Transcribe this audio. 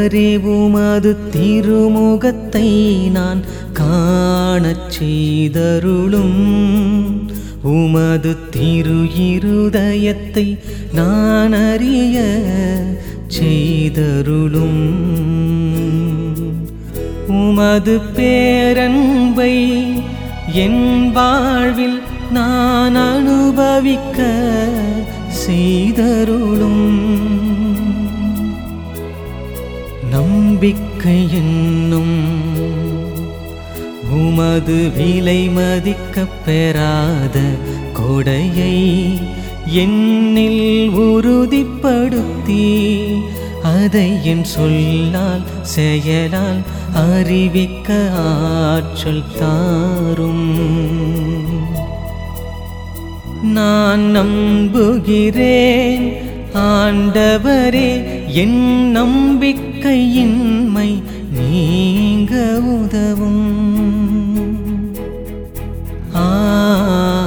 ஆண்டவரே உமது திருமுகத்தை நான் காணச் செய்தருளும் உமது திரு இருதயத்தை நான் அறிய செய்தருளும் உமது பேரன்பை என் வாழ்வில் நான் அனுபவிக்க செய்தருளும் நம்பிக்கை என்னும் உமது விலை மதிக்கப் பெறாத கொடையை என்னில் உறுதிப்படுத்தி அதை என் சொல்லால் செயலால் அறிவிக்க ஆற்றல் தாரும் நான் நம்புகிறேன் ஆண்டவரே என் நம்பிக்கையின்மை நீங்க உதவும் ஆ